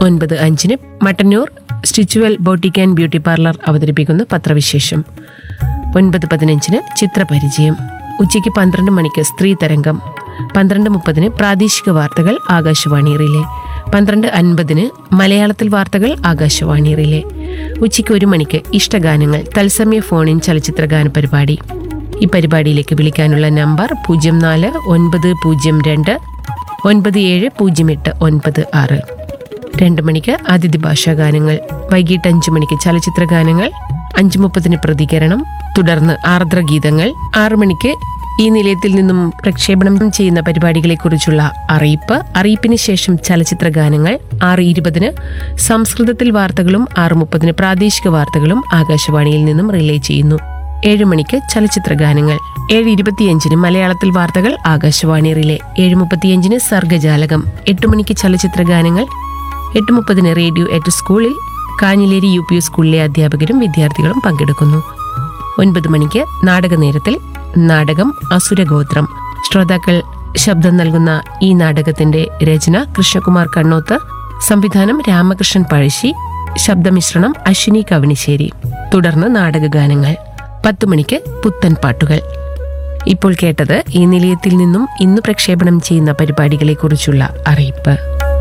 ഒൻപത് അഞ്ചിന് Mattannur Stitchwell boutique and beauty parlour അവതരിപ്പിക്കുന്ന പത്രവിശേഷം ഒൻപത് പതിനഞ്ചിന് ചിത്രപരിചയം ഉച്ചയ്ക്ക് പന്ത്രണ്ട് മണിക്ക് സ്ത്രീ തരംഗം പന്ത്രണ്ട് മുപ്പതിന് പ്രാദേശിക വാർത്തകൾ ആകാശവാണി റിലേ പന്ത്രണ്ട് അൻപതിന് മലയാളത്തിൽ വാർത്തകൾ ആകാശവാണി റിലേ ഉച്ചയ്ക്ക് ഒരു മണിക്ക് ഇഷ്ടഗാനങ്ങൾ തത്സമയ ഫോണിൻ ചലച്ചിത്ര ഗാന പരിപാടി ഈ പരിപാടിയിലേക്ക് വിളിക്കാനുള്ള നമ്പർ പൂജ്യം നാല് ഒൻപത് പൂജ്യം രണ്ട് ഒൻപത് ഏഴ് പൂജ്യം എട്ട് ഒൻപത് ആറ് രണ്ട് മണിക്ക് അതിഥി ഭാഷാ ഗാനങ്ങൾ വൈകിട്ട് അഞ്ചു മണിക്ക് ചലച്ചിത്ര ഗാനങ്ങൾ അഞ്ചു മുപ്പതിന് പ്രതികരണം തുടർന്ന് ആർദ്രഗീതങ്ങൾ ആറു മണിക്ക് ഈ നിലയത്തിൽ നിന്നും പ്രക്ഷേപണം ചെയ്യുന്ന പരിപാടികളെക്കുറിച്ചുള്ള അറിയിപ്പ് അറിയിപ്പിന് ശേഷം ചലച്ചിത്ര ഗാനങ്ങൾ ആറ് ഇരുപതിന് സംസ്കൃതത്തിൽ വാർത്തകളും ആറ് മുപ്പതിന് പ്രാദേശിക വാർത്തകളും ആകാശവാണിയിൽ നിന്നും റിലേ ചെയ്യുന്നു ഏഴ് മണിക്ക് ചലച്ചിത്ര ഗാനങ്ങൾ ഏഴ് ഇരുപത്തിയഞ്ചിന് മലയാളത്തിൽ വാർത്തകൾ ആകാശവാണി റിലേ ഏഴ് മുപ്പത്തിയഞ്ചിന് സർഗജാലകം എട്ട് മണിക്ക് ചലച്ചിത്ര ഗാനങ്ങൾ എട്ട് മുപ്പതിന് റേഡിയോ എറ്റ് സ്കൂളിൽ കാഞ്ഞിലേരി യു പി സ്കൂളിലെ അധ്യാപകരും വിദ്യാർത്ഥികളും പങ്കെടുക്കുന്നു ഒൻപത് മണിക്ക് നാടക നേരത്തിൽ നാടകം അസുരഗോത്രം ശ്രോതാക്കൾ ശബ്ദം നൽകുന്ന ഈ നാടകത്തിന്റെ രചന കൃഷ്ണകുമാർ കണ്ണോത്ത് സംവിധാനം രാമകൃഷ്ണൻ പഴശ്ശി ശബ്ദമിശ്രണം അശ്വിനി കവണിശ്ശേരി തുടർന്ന് നാടകഗാനങ്ങൾ പത്തു മണിക്ക് പുത്തൻ പാട്ടുകൾ ഇപ്പോൾ കേട്ടത് ഈ നിലയത്തിൽ നിന്നും ഇന്ന് പ്രക്ഷേപണം ചെയ്യുന്ന പരിപാടികളെക്കുറിച്ചുള്ള അറിയിപ്പ്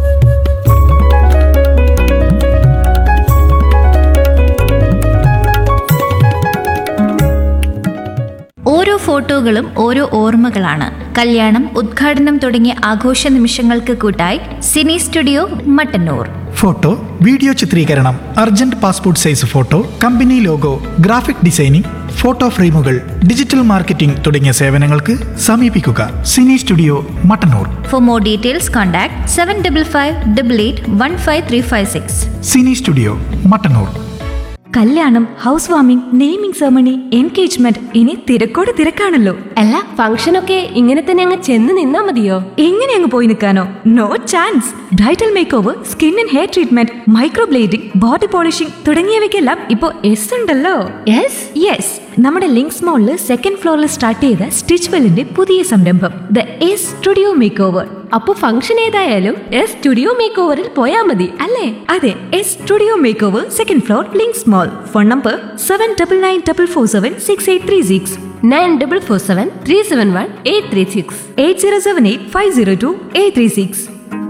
ഓരോ ഫോട്ടോകളും ഓരോ ഓർമ്മകളാണ് കല്യാണം ഉദ്ഘാടനം തുടങ്ങിയ ആഘോഷ നിമിഷങ്ങൾക്ക് കൂട്ടായി Cine Studio Mattannur photo video ചിത്രീകരണം urgent passport size photo company logo graphic designing photo ഫ്രെയിമുകൾ ഡിജിറ്റൽ മാർക്കറ്റിംഗ് തുടങ്ങിയ സേവനങ്ങൾക്ക് സമീപിക്കുക Cine Studio Mattannur for more details contact seven double five double eight one five three five six Cine Studio Mattannur കല്യാണം housewarming naming ceremony engagement ഇനി തിരക്കോട് തിരക്കാണല്ലോ അല്ല ഫംഗ്ഷനൊക്കെ ഇങ്ങനെ തന്നെ അങ്ങ് ചെന്ന് നിന്നാ മതിയോ എങ്ങനെ അങ്ങ് പോയി നിൽക്കാനോ no chance bridal makeover skin and hair treatment microblading body polishing തുടങ്ങിയവയ്ക്കെല്ലാം ഇപ്പോ എസ് ഉണ്ടല്ലോ യെസ് യെസ് നമ്മുടെ ലിങ്ക്സ് മോളിൽ സെക്കൻഡ് ഫ്ലോറിൽ സ്റ്റാർട്ട് ചെയ്ത സ്റ്റിച്ച് വെല്ലിന്റെ പുതിയ സംരംഭം the S Studio Makeover അപ്പൊ ഫംഗ്ഷൻ ഏതായാലും എസ് സ്റ്റുഡിയോ മേക്ക് ഓവറിൽ പോയാ മതി അല്ലേ അതെ S Studio Makeover second floor Links Mall phone number seven double nine double four seven six eight three six nine double four seven three seven one eight three six eight zero seven eight five zero two eight three six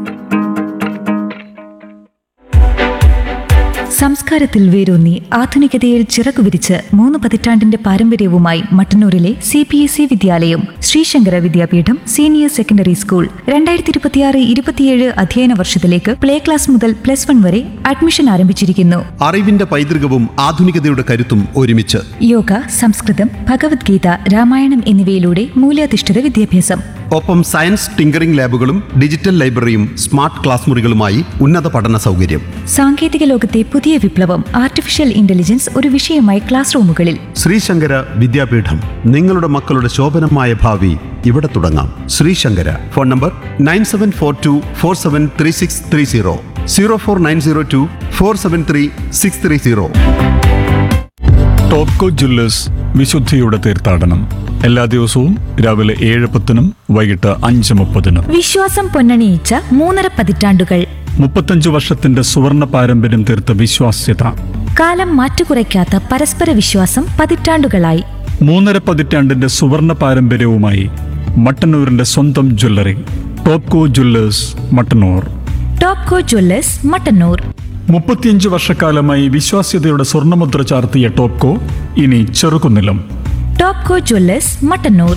സംസ്കാരത്തിൽ വേരൂന്നി ആധുനികതയിൽ ചിറകു വിരിച്ച് മൂന്ന് പതിറ്റാണ്ടിന്റെ പാരമ്പര്യവുമായി മട്ടന്നൂരിലെ C P S E വിദ്യാലയം Sreesankara Vidyapeetham senior secondary school രണ്ടായിരത്തി ഇരുപത്തിയാറ് ഇരുപത്തിയേഴ് അധ്യയന വർഷത്തിലേക്ക് പ്ലേ ക്ലാസ് മുതൽ പ്ലസ് വൺ വരെ അഡ്മിഷൻ ആരംഭിച്ചിരിക്കുന്നു അറിവിന്റെ പൈതൃകവും ആധുനികതയുടെ കരുത്തും ഒരുമിച്ച് യോഗ സംസ്കൃതം ഭഗവത്ഗീത രാമായണം എന്നിവയിലൂടെ മൂല്യാധിഷ്ഠിത വിദ്യാഭ്യാസം ഒപ്പം സയൻസ് ടിങ്കറിംഗ് ലാബുകളും ഡിജിറ്റൽ ലൈബ്രറിയും സ്മാർട്ട് ക്ലാസ് മുറികളുമായി ഉന്നത പഠന സൗകര്യം സാങ്കേതിക ലോകത്തെ പുതിയ വിപ്ലവം ആർട്ടിഫിഷ്യൽ ഇന്റലിജൻസ് ഒരു വിഷയമായി ക്ലാസ് റൂമുകളിൽ ശ്രീശങ്കര വിദ്യാപീഠം നിങ്ങളുടെ മക്കളുടെ ശോഭനമായ ഭാവി ഇവിടെ തുടങ്ങാം Sreesankara phone number nine seven four two four seven three six three zero zero four nine zero two four seven three six three zero Topco Jewellers വിശുദ്ധിയുടെ തീർത്ഥാടനം എല്ലാ ദിവസവും രാവിലെ ഏഴ് പത്തിനും വൈകിട്ട് അഞ്ച് മുപ്പതിനും വിശ്വാസം പൊന്നണിയിച്ച മൂന്നര പതിറ്റാണ്ടുകൾ മുപ്പത്തഞ്ച് വർഷത്തിന്റെ സുവർണ പാരമ്പര്യം തീർത്ത വിശ്വാസ്യത കാലം മാറ്റുകുറയ്ക്കാത്ത പരസ്പര വിശ്വാസം പതിറ്റാണ്ടുകളായി മൂന്നര പതിറ്റാണ്ടിന്റെ സുവർണ പാരമ്പര്യവുമായി മട്ടന്നൂരിന്റെ സ്വന്തം jewellery Topco Jewellers Mattannur Topco Jewellers Mattannur മുപ്പത്തിയഞ്ച് വർഷക്കാലമായി വിശ്വാസ്യതയുടെ സ്വർണ്ണമുദ്ര ചാർത്തിയ ടോപ്കോ ഇനി ചെറുകുന്നിലും ടോപ്കോ ജ്വല്ലേഴ്സ് മട്ടന്നൂർ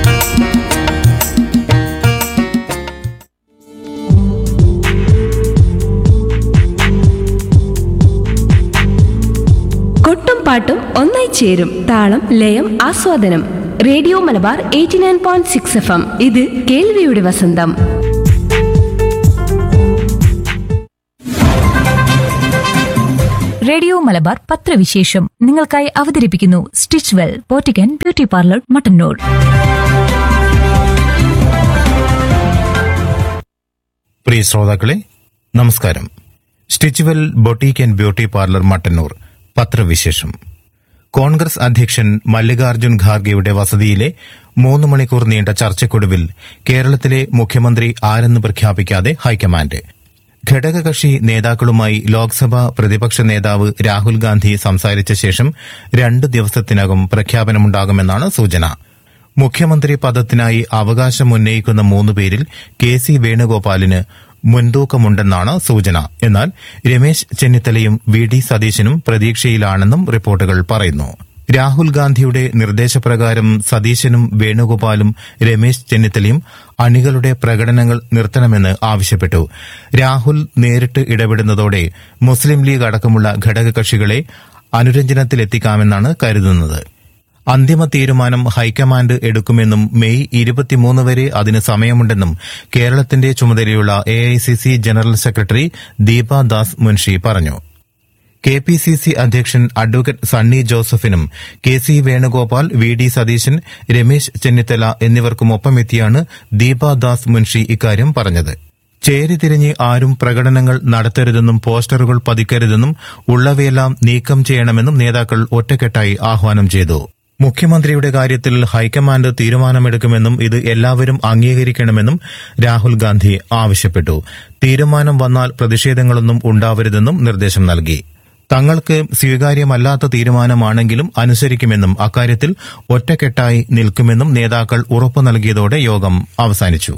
കൊട്ടും പാട്ടും ഒന്നായി ചേരും താളം ലയം ആസ്വാദനം radio Malabar eighty nine point six F M ഇത് കേൾവിയുടെ വസന്തം റേഡിയോ മലബാർ പത്രവിശേഷം നിങ്ങൾക്കായി അവതരിപ്പിക്കുന്നു സ്റ്റിച്ച് വെൽ പോറ്റിക്കൻ ബ്യൂട്ടി പാർലർ മട്ടന്നൂർ പ്രിയ ശ്രോതാക്കളെ നമസ്കാരം Stitchwell boutique and beauty parlour Mattannur പത്രവിശേഷം കോൺഗ്രസ് അധ്യക്ഷൻ മല്ലികാർജ്ജുൻ ഖാർഗെയുടെ വസതിയിലെ മൂന്ന് മണിക്കൂർ നീണ്ട ചർച്ചയ്ക്കൊടുവിൽ കേരളത്തിലെ മുഖ്യമന്ത്രി ആരെന്ന് പ്രഖ്യാപിക്കാതെ ഹൈക്കമാൻഡ് ഘടകകക്ഷി നേതാക്കളുമായി ലോക്സഭാ പ്രതിപക്ഷ നേതാവ് രാഹുൽ ഗാന്ധി സംസാരിച്ച ശേഷം രണ്ട് ദിവസത്തിനകം പ്രഖ്യാപനമുണ്ടാകുമെന്നാണ് സൂചന മുഖ്യമന്ത്രി പദത്തിനായി അവകാശമുന്നയിക്കുന്ന മൂന്ന് പേരിൽ കെ സി വേണുഗോപാലിന് മുൻതൂക്കമുണ്ടെന്നാണ് സൂചന എന്നാൽ രമേശ് ചെന്നിത്തലയും വി ഡി സതീശനും പ്രതീക്ഷയിലാണെന്നും റിപ്പോർട്ടുകൾ പറയുന്നു രാഹുൽ ഗാന്ധിയുടെ നിർദ്ദേശപ്രകാരം സതീശനും വേണുഗോപാലും രമേശ് ചെന്നിത്തലയും അണികളുടെ പ്രകടനങ്ങൾ നിർത്തണമെന്ന് ആവശ്യപ്പെട്ടു രാഹുൽ നേരിട്ട് ഇടപെടുന്നതോടെ മുസ്ലിം ലീഗ് അടക്കമുള്ള ഘടകകക്ഷികളെ അനുരഞ്ജനത്തിലെത്തിക്കാമെന്നാണ് കരുതുന്നത് അന്തിമ തീരുമാനം ഹൈക്കമാൻഡ് എടുക്കുമെന്നും മെയ് ഇരുപത്തിമൂന്ന് വരെ അതിന് സമയമുണ്ടെന്നും കേരളത്തിന്റെ ചുമതലയുള്ള A general secretary Deepa Das Munshi പറഞ്ഞു കെ പി സി സി അധ്യക്ഷൻ അഡ്വക്കേറ്റ് സണ്ണി ജോസഫിനും K C Venugopal V D Satheesan Ramesh Chennithala എന്നിവർക്കുമൊപ്പമെത്തിയാണ് ദീപാദാസ് മുൻഷി ഇക്കാര്യം പറഞ്ഞത് ചേരിതിരിഞ്ഞ് ആരും പ്രകടനങ്ങൾ നടത്തരുതെന്നും പോസ്റ്ററുകൾ പതിക്കരുതെന്നും ഉള്ളവയെല്ലാം നീക്കം ചെയ്യണമെന്നും നേതാക്കൾ ഒറ്റക്കെട്ടായി ആഹ്വാനം ചെയ്തു മുഖ്യമന്ത്രിയുടെ കാര്യത്തിൽ ഹൈക്കമാൻഡ് തീരുമാനമെടുക്കുമെന്നും ഇത് എല്ലാവരും അംഗീകരിക്കണമെന്നും രാഹുൽ ഗാന്ധി ആവശ്യപ്പെട്ടു തീരുമാനം വന്നാൽ പ്രതിഷേധങ്ങളൊന്നും ഉണ്ടാവരുതെന്നും നിർദ്ദേശം നൽകി തങ്ങൾക്ക് സ്വീകാര്യമല്ലാത്ത തീരുമാനമാണെങ്കിലും അനുസരിക്കുമെന്നും അക്കാര്യത്തിൽ ഒറ്റക്കെട്ടായി നിൽക്കുമെന്നും നേതാക്കൾ ഉറപ്പു നൽകിയതോടെ യോഗം അവസാനിച്ചു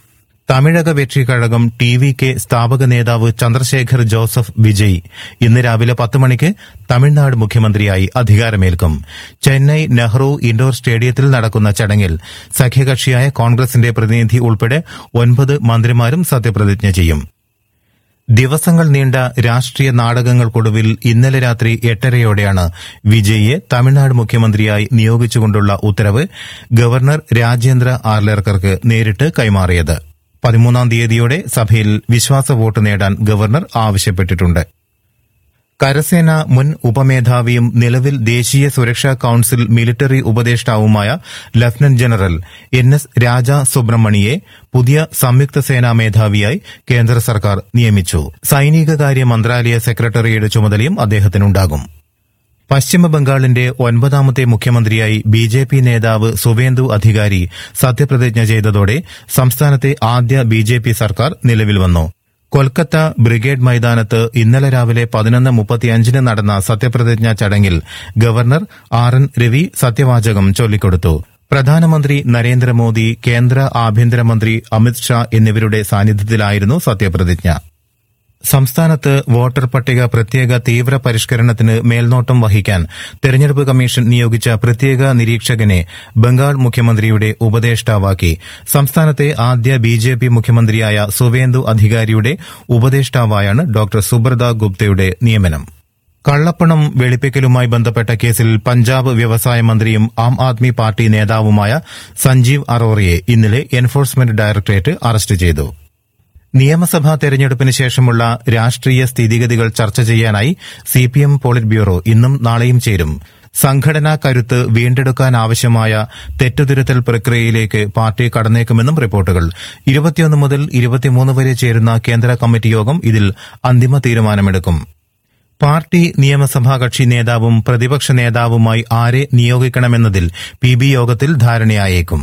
Tamilaga Vetri Kazhagam T V K സ്ഥാപക നേതാവ് ചന്ദ്രശേഖർ ജോസഫ് വിജയ് ഇന്ന് രാവിലെ പത്ത് മണിക്ക് തമിഴ്നാട് മുഖ്യമന്ത്രിയായി അധികാരമേൽക്കും ചെന്നൈ നെഹ്റു ഇൻഡോർ സ്റ്റേഡിയത്തിൽ നടക്കുന്ന ചടങ്ങിൽ സഖ്യകക്ഷിയായ കോൺഗ്രസിന്റെ പ്രതിനിധി ഉൾപ്പെടെ ഒൻപത് മന്ത്രിമാരും സത്യപ്രതിജ്ഞ ചെയ്യും ദിവസങ്ങൾ നീണ്ട രാഷ്ട്രീയ നാടകങ്ങൾക്കൊടുവിൽ ഇന്നലെ രാത്രി എട്ടരയോടെയാണ് വിജയിയെ തമിഴ്നാട് മുഖ്യമന്ത്രിയായി നിയോഗിച്ചുകൊണ്ടുള്ള ഉത്തരവ് ഗവർണർ രാജേന്ദ്ര ആർലേർക്കർക്ക് നേരിട്ട് കൈമാറിയത് പതിമൂന്നാം തീയതിയോടെ സഭയിൽ വിശ്വാസ വോട്ട് നേടാൻ ഗവർണർ ആവശ്യപ്പെട്ടിട്ടുണ്ട് കരസേന മുൻ ഉപമേധാവിയും നിലവിൽ ദേശീയ സുരക്ഷാ കൌൺസിൽ മിലിറ്ററി ഉപദേഷ്ടാവുമായ lieutenant general N S Raja സുബ്രഹ്മണിയെ പുതിയ സംയുക്ത സേനാ മേധാവിയായി കേന്ദ്ര സർക്കാർ നിയമിച്ചു സൈനികകാര്യ മന്ത്രാലയ സെക്രട്ടറിയുടെ ചുമതലയും അദ്ദേഹത്തിനുണ്ടാകും പശ്ചിമബംഗാളിന്റെ ഒൻപതാമത്തെ മുഖ്യമന്ത്രിയായി ബി ജെ പി നേതാവ് സുവേന്ദു അധികാരി സത്യപ്രതിജ്ഞ ചെയ്തതോടെ സംസ്ഥാനത്തെ ആദ്യ ബി ജെ പി സർക്കാർ നിലവിൽ വന്നു കൊൽക്കത്ത ബ്രിഗേഡ് മൈതാനത്ത് ഇന്നലെ രാവിലെ പതിനൊന്ന് മുപ്പത്തിയഞ്ചിന് നടന്ന സത്യപ്രതിജ്ഞാ ചടങ്ങിൽ ഗവർണർ ആർ എൻ രവി സത്യവാചകം ചൊല്ലിക്കൊടുത്തു പ്രധാനമന്ത്രി നരേന്ദ്രമോദി കേന്ദ്ര ആഭ്യന്തരമന്ത്രി അമിത് ഷാ എന്നിവരുടെ സാന്നിധ്യത്തിലായിരുന്നു സത്യപ്രതിജ്ഞ സംസ്ഥാനത്ത് വോട്ടർ പട്ടിക പ്രത്യേക തീവ്ര പരിഷ്കരണത്തിന് മേൽനോട്ടം വഹിക്കാൻ തെരഞ്ഞെടുപ്പ് കമ്മീഷൻ നിയോഗിച്ച പ്രത്യേക നിരീക്ഷകനെ ബംഗാൾ മുഖ്യമന്ത്രിയുടെ ഉപദേഷ്ടാവാക്കി സംസ്ഥാനത്തെ ആദ്യ ബി ജെ പി മുഖ്യമന്ത്രിയായ സുവേന്ദു അധികാരിയുടെ ഉപദേഷ്ടാവായാണ് ഡോക്ടർ സുബ്രത ഗുപ്തയുടെ നിയമനം കള്ളപ്പണം വെളുപ്പിക്കലുമായി ബന്ധപ്പെട്ട കേസിൽ പഞ്ചാബ് വ്യവസായ മന്ത്രിയും ആം ആദ്മി പാർട്ടി നേതാവുമായ സഞ്ജീവ് അറോറയെ ഇന്നലെ എൻഫോഴ്സ്മെന്റ് ഡയറക്ടറേറ്റ് അറസ്റ്റ് ചെയ്തു നിയമസഭാ തെരഞ്ഞെടുപ്പിന് ശേഷമുള്ള രാഷ്ട്രീയ സ്ഥിതിഗതികൾ ചർച്ച ചെയ്യാനായി സിപിഎം പോളിറ്റ് ബ്യൂറോ ഇന്നും നാളെയും ചേരും സംഘടനാ കരുത്ത് വീണ്ടെടുക്കാനാവശ്യമായ തെറ്റുതിരുത്തൽ പ്രക്രിയയിലേക്ക് പാർട്ടി കടന്നേക്കുമെന്നും റിപ്പോർട്ടുകൾ ഇരുപത്തിയൊന്ന് മുതൽ ഇരുപത്തിമൂന്ന് വരെ ചേരുന്ന കേന്ദ്ര കമ്മിറ്റി യോഗം ഇതിൽ അന്തിമ തീരുമാനമെടുക്കും പാർട്ടി നിയമസഭാ കക്ഷി നേതാവും പ്രതിപക്ഷ നേതാവുമായി ആരെ നിയോഗിക്കണമെന്നതിൽ പി ബി യോഗത്തിൽ ധാരണയായേക്കും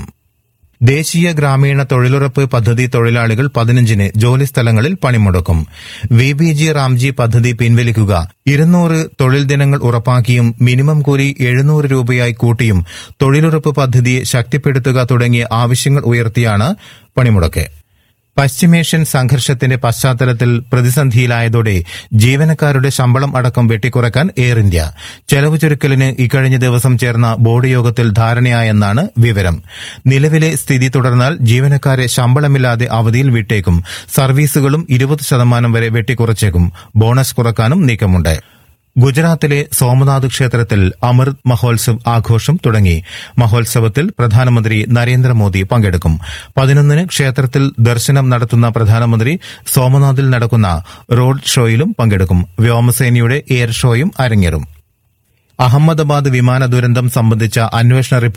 ദേശീയ ഗ്രാമീണ തൊഴിലുറപ്പ് പദ്ധതി തൊഴിലാളികൾ പതിനഞ്ചിന് ജോലിസ്ഥലങ്ങളിൽ പണിമുടക്കും വി ബി ജി റാംജി പദ്ധതി പിൻവലിക്കുക ഇരുന്നൂറ് തൊഴിൽ ദിനങ്ങൾ ഉറപ്പാക്കിയും മിനിമം കൂലി എഴുന്നൂറ് രൂപയായി കൂട്ടിയും തൊഴിലുറപ്പ് പദ്ധതിയെ ശക്തിപ്പെടുത്തുക തുടങ്ങിയ ആവശ്യങ്ങൾ ഉയർത്തിയാണ് പണിമുടക്ക് പശ്ചിമേഷ്യൻ സംഘർഷത്തിന്റെ പശ്ചാത്തലത്തിൽ പ്രതിസന്ധിയിലായതോടെ ജീവനക്കാരുടെ ശമ്പളം അടക്കം വെട്ടിക്കുറക്കാൻ എയർ ഇന്ത്യ ചെലവ് ചുരുക്കലിന് ഇക്കഴിഞ്ഞ ദിവസം ചേർന്ന ബോർഡ് യോഗത്തിൽ ധാരണയായെന്നാണ് വിവരം നിലവിലെ സ്ഥിതി തുടർന്നാൽ ജീവനക്കാരെ ശമ്പളമില്ലാതെ അവധിയിൽ വിട്ടേക്കും സർവീസുകളും ഇരുപത് ശതമാനം വരെ വെട്ടിക്കുറച്ചേക്കും ബോണസ് കുറക്കാനും നീക്കമുണ്ട് ഗുജറാത്തിലെ സോമനാഥ് ക്ഷേത്രത്തിൽ അമൃത് മഹോത്സവ് ആഘോഷം തുടങ്ങി മഹോത്സവത്തിൽ പ്രധാനമന്ത്രി നരേന്ദ്രമോദി പങ്കെടുക്കും പതിനൊന്നിന് ക്ഷേത്രത്തിൽ ദർശനം നടത്തുന്ന പ്രധാനമന്ത്രി സോമനാഥിൽ നടക്കുന്ന റോഡ് ഷോയിലും പങ്കെടുക്കും വ്യോമസേനയുടെ എയർ ഷോയും അരങ്ങേറും അഹമ്മദാബാദ് വിമാന ദുരന്തം സംബന്ധിച്ച അന്വേഷണ റിപ്പോർട്ട്